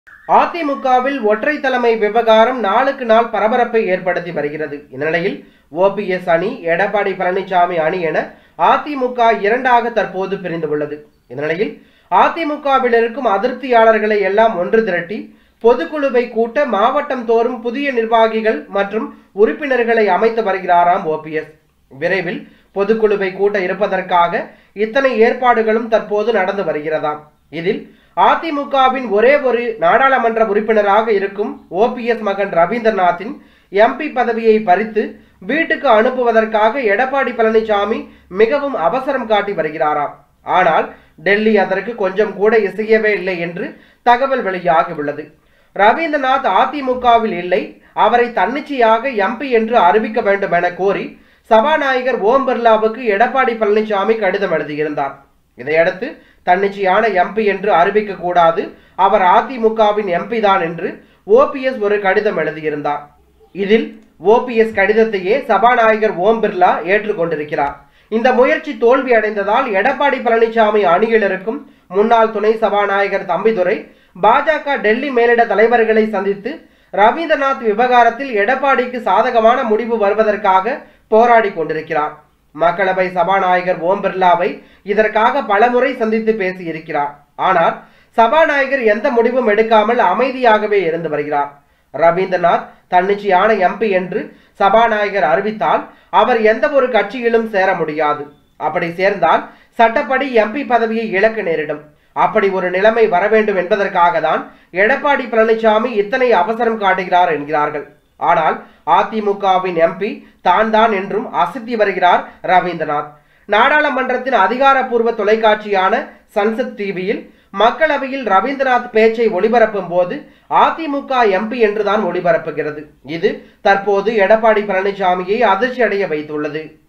அதிமுகவில் ஒற்றை தலைமை விவகாரம் நாளுக்கு நாள் பரபரப்பை ஏற்படுத்தி வருகிறது இந்நிலையில் ஓபிஎஸ் அணி எடப்பாடி பழனிசாமி அணி என அதிமுக இரண்டாக தற்போது பிரிந்துள்ளது இந்நிலையில் அதிமுகவில் இருக்கும் அதிருப்தியாளர்களை எல்லாம் ஒன்று திரட்டி பொதுக்குழுவை கூட்ட மாவட்டம் தோறும் புதிய நிர்வாகிகள் மற்றும் உறுப்பினர்களை அமைத்து வருகிறாராம் ஓபிஎஸ் விரைவில் பொதுக்குழுவை கூட்ட இருப்பதற்காக இத்தனை ஏற்பாடுகளும் தற்போது நடந்து வருகிறதாம் இதில் அதிமுகவின் ஒரே ஒரு நாடாளுமன்ற உறுப்பினராக இருக்கும் ஓபிஎஸ் மகன் ரவீந்திரநாத்தின் எம்பி பதவியை பறித்து வீட்டுக்கு அனுப்புவதற்காக எடப்பாடி பழனிசாமி மிகவும் அவசரம் காட்டி வருகிறாராம் ஆனால் டெல்லி அதற்கு கொஞ்சம் கூட இசையவே இல்லை என்று தகவல் வெளியாகியுள்ளது ரவீந்திரநாத் அதிமுகவில் இல்லை அவரை தன்னிச்சையாக எம்பி என்று அறிவிக்க வேண்டும் என கோரி சபாநாயகர் ஓம் பிர்லாவுக்கு எடப்பாடி பழனிசாமி கடிதம் எழுதியிருந்தார் இதையடுத்து தன்னிச்சையான எம்பி என்று அறிவிக்க கூடாது அவர் அதிமுகவின் எம்பி தான் என்று ஓபிஎஸ் ஒரு கடிதம் எழுதியிருந்தார் இதில் ஓபிஎஸ் கடிதத்தையே சபாநாயகர் ஓம் பிர்லா ஏற்றுக்கொண்டிருக்கிறார் இந்த முயற்சி தோல்வி அடைந்ததால் எடப்பாடி பழனிசாமி அணியில் இருக்கும் முன்னாள் துணை சபாநாயகர் தம்பிதுரை பாஜக டெல்லி மேலிட தலைவர்களை சந்தித்து ரவீந்திரநாத் விவகாரத்தில் எடப்பாடிக்கு சாதகமான முடிவு வருவதற்காக போராடி கொண்டிருக்கிறார் மக்களவை சபாநாயகர் ஓம் பிர்லாவை இதற்காக பலமுறை சந்தித்து பேசியிருக்கிறார் ஆனால் சபாநாயகர் எந்த முடிவும் எடுக்காமல் அமைதியாகவே இருந்து வருகிறார் ரவீந்திரநாத் தன்னிச்சையான எம்பி என்று சபாநாயகர் அறிவித்தால் அவர் எந்த ஒரு கட்சியிலும் சேர முடியாது அப்படி சேர்ந்தால் சட்டப்படி எம்பி பதவியை இழக்க நேரிடும் அப்படி ஒரு நிலைமை வர வேண்டும் என்பதற்காக தான் எடப்பாடி பழனிசாமி இத்தனை அவசரம் காட்டுகிறார் என்கிறார்கள் ஆனால் அதிமுகவின் எம்பி தான் தான் என்றும் அசத்தி வருகிறார் ரவீந்திரநாத் நாடாளுமன்றத்தின் அதிகாரப்பூர்வ தொலைக்காட்சியான சன்சத் டிவியில் மக்களவையில் ரவீந்திரநாத் பேச்சை ஒளிபரப்பும் போது அதிமுக எம்பி என்றுதான் ஒளிபரப்புகிறது இது தற்போது எடப்பாடி பழனிசாமியை அதிர்ச்சி அடைய வைத்துள்ளது